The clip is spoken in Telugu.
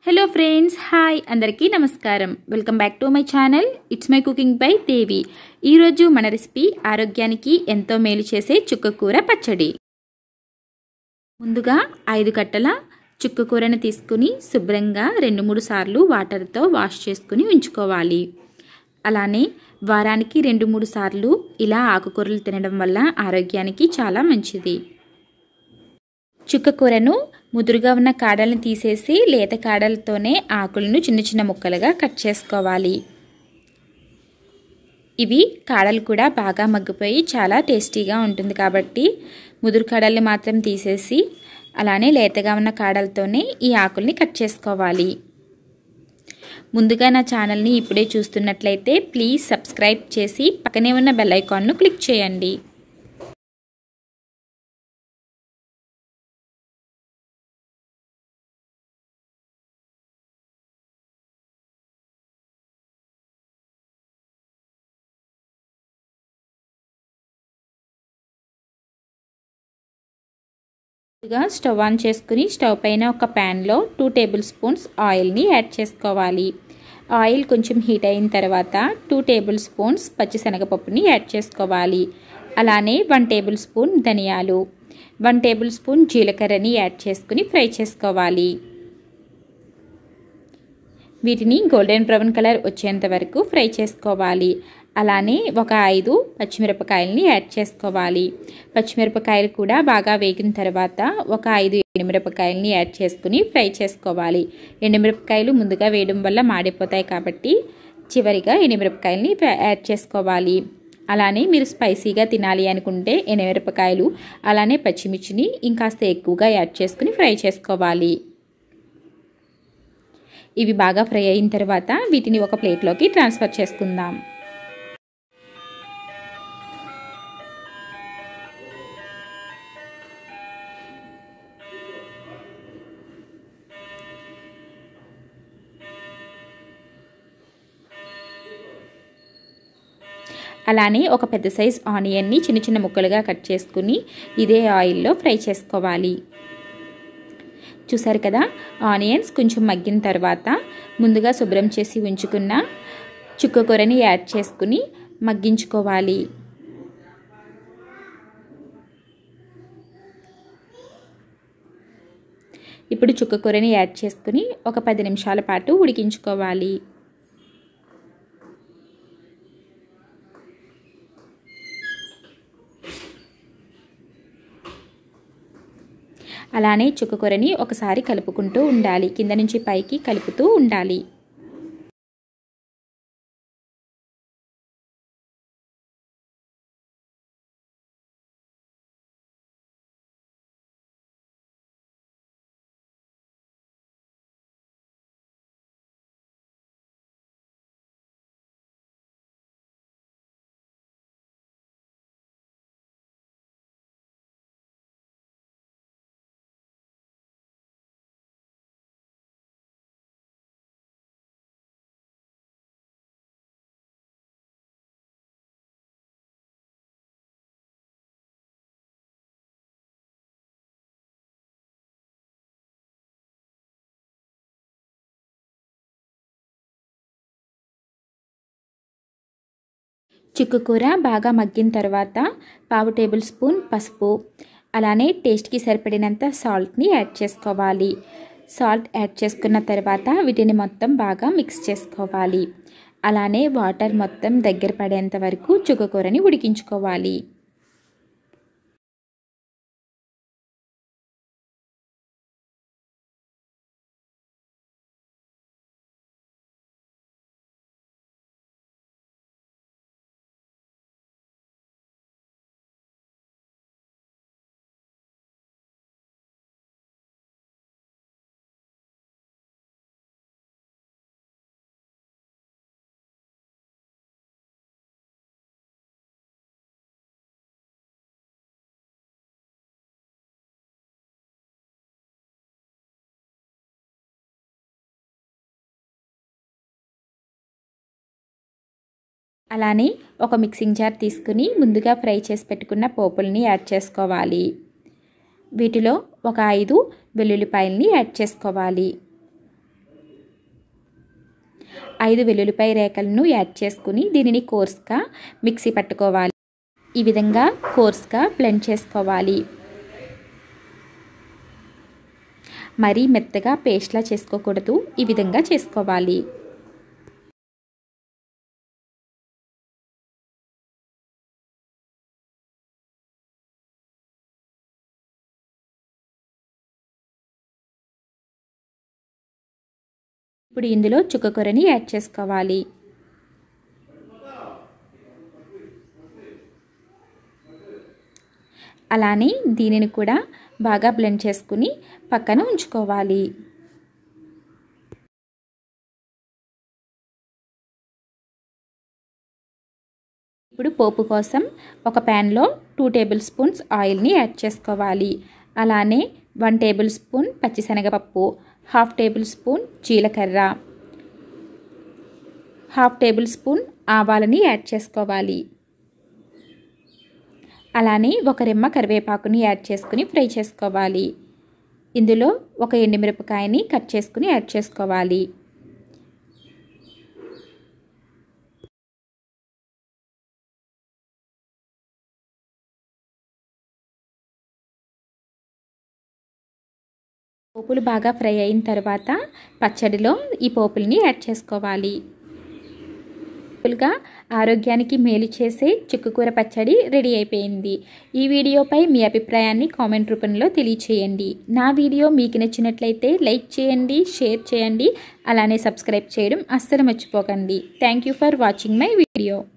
హలో ఫ్రెండ్స్ హాయ్ అందరికీ నమస్కారం welcome back to my channel it's my cooking by Devi ఈరోజు మన రెసిపీ ఆరోగ్యానికి ఎంతో మేలు చేసే చుక్కకూర పచ్చడి ముందుగా ఐదు కట్టల చుక్కకూరని తీసుకుని శుభ్రంగా రెండు మూడు సార్లు వాటర్తో వాష్ చేసుకుని ఉంచుకోవాలి అలానే వారానికి రెండు మూడు సార్లు ఇలా ఆకుకూరలు తినడం వల్ల ఆరోగ్యానికి చాలా మంచిది చుక్కకూరను ముదురుగా ఉన్న కాడలను తీసేసి లేత కాడలతోనే ఆకులను చిన్న చిన్న ముక్కలుగా కట్ చేసుకోవాలి ఇవి కాడలు కూడా బాగా మగ్గిపోయి చాలా టేస్టీగా ఉంటుంది కాబట్టి ముదురు కాడల్ని మాత్రం తీసేసి అలానే లేతగా ఉన్న కాడలతోనే ఈ ఆకుల్ని కట్ చేసుకోవాలి ముందుగా నా ఛానల్ని ఇప్పుడే చూస్తున్నట్లయితే ప్లీజ్ సబ్స్క్రైబ్ చేసి పక్కనే ఉన్న బెల్ ఐకాన్ను క్లిక్ చేయండి ముందుగా స్టవ్ ఆన్ చేసుకుని స్టవ్ పైన ఒక ప్యాన్లో టూ టేబుల్ స్పూన్స్ ఆయిల్ని యాడ్ చేసుకోవాలి ఆయిల్ కొంచెం హీట్ అయిన తర్వాత టూ టేబుల్ స్పూన్స్ పచ్చిశనగపప్పుని యాడ్ చేసుకోవాలి అలానే వన్ టేబుల్ స్పూన్ ధనియాలు వన్ టేబుల్ స్పూన్ జీలకర్రని యాడ్ చేసుకుని ఫ్రై చేసుకోవాలి వీటిని గోల్డెన్ బ్రౌన్ కలర్ వచ్చేంత వరకు ఫ్రై చేసుకోవాలి అలానే ఒక ఐదు పచ్చిమిరపకాయలని యాడ్ చేసుకోవాలి పచ్చిమిరపకాయలు కూడా బాగా వేగిన తర్వాత ఒక ఐదు ఎండుమిరపకాయలని యాడ్ చేసుకుని ఫ్రై చేసుకోవాలి ఎండుమిరపకాయలు ముందుగా వేయడం వల్ల మాడిపోతాయి కాబట్టి చివరిగా ఎండుమిరపకాయలని యాడ్ చేసుకోవాలి అలానే మీరు స్పైసీగా తినాలి అనుకుంటే ఎండుమిరపకాయలు అలానే పచ్చిమిర్చిని ఇంకాస్త ఎక్కువగా యాడ్ చేసుకుని ఫ్రై చేసుకోవాలి ఇవి బాగా ఫ్రై అయిన తర్వాత వీటిని ఒక ప్లేట్లోకి ట్రాన్స్ఫర్ చేసుకుందాం అలానే ఒక పెద్ద సైజ్ ఆనియన్ని చిన్న చిన్న ముక్కలుగా కట్ చేసుకుని ఇదే ఆయిల్లో ఫ్రై చేసుకోవాలి చూసారు కదా ఆనియన్స్ కొంచెం మగ్గిన తర్వాత ముందుగా శుభ్రం చేసి ఉంచుకున్న చుక్కకూరని యాడ్ చేసుకుని మగ్గించుకోవాలి ఇప్పుడు చుక్కకూరని యాడ్ చేసుకుని ఒక పది నిమిషాల పాటు ఉడికించుకోవాలి అలానే చుక్కకూరని ఒకసారి కలుపుకుంటూ ఉండాలి కింద నుంచి పైకి కలుపుతూ ఉండాలి చిక్కుకూర బాగా మగ్గిన తర్వాత పావు టేబుల్ స్పూన్ పసుపు అలానే టేస్ట్కి సరిపడినంత సాల్ట్ని యాడ్ చేసుకోవాలి సాల్ట్ యాడ్ చేసుకున్న తర్వాత వీటిని మొత్తం బాగా మిక్స్ చేసుకోవాలి అలానే వాటర్ మొత్తం దగ్గర పడేంత వరకు చుక్కకూరని ఉడికించుకోవాలి అలానే ఒక మిక్సింగ్ జార్ తీసుకుని ముందుగా ఫ్రై చేసి పెట్టుకున్న పోపుల్ని యాడ్ చేసుకోవాలి వీటిలో ఒక ఐదు వెల్లుల్లిపాయల్ని యాడ్ చేసుకోవాలి ఐదు వెల్లుల్లిపాయ రేఖలను యాడ్ చేసుకుని దీనిని కోర్స్గా మిక్సీ పట్టుకోవాలి ఈ విధంగా కోర్స్గా బ్లెండ్ చేసుకోవాలి మరీ మెత్తగా పేస్ట్లా చేసుకోకూడదు ఈ విధంగా చేసుకోవాలి ఇప్పుడు ఇందులో చుక్కకూరని యాడ్ చేసుకోవాలి అలానే దీనిని కూడా బాగా బ్లెండ్ చేసుకుని పక్కన ఉంచుకోవాలి ఇప్పుడు పోపు కోసం ఒక ప్యాన్లో టూ టేబుల్ స్పూన్స్ ఆయిల్ని యాడ్ చేసుకోవాలి అలానే వన్ టేబుల్ స్పూన్ పచ్చిశనగపప్పు హాఫ్ టేబుల్ స్పూన్ జీలకర్ర హాఫ్ టేబుల్ స్పూన్ ఆవాలని యాడ్ చేసుకోవాలి అలానే ఒక రెమ్మ కరివేపాకుని యాడ్ చేసుకుని ఫ్రై చేసుకోవాలి ఇందులో ఒక ఎండుమిరపకాయని కట్ చేసుకుని యాడ్ చేసుకోవాలి పోపులు బాగా ఫ్రై అయిన తర్వాత పచ్చడిలో ఈ పోపుల్ని యాడ్ చేసుకోవాలి గా ఆరోగ్యానికి మేలు చేసే చుక్కకూర పచ్చడి రెడీ అయిపోయింది ఈ వీడియోపై మీ అభిప్రాయాన్ని కామెంట్ రూపంలో తెలియచేయండి నా వీడియో మీకు నచ్చినట్లయితే లైక్ చేయండి షేర్ చేయండి అలానే సబ్స్క్రైబ్ చేయడం అస్సలు మర్చిపోకండి thank you for watching my video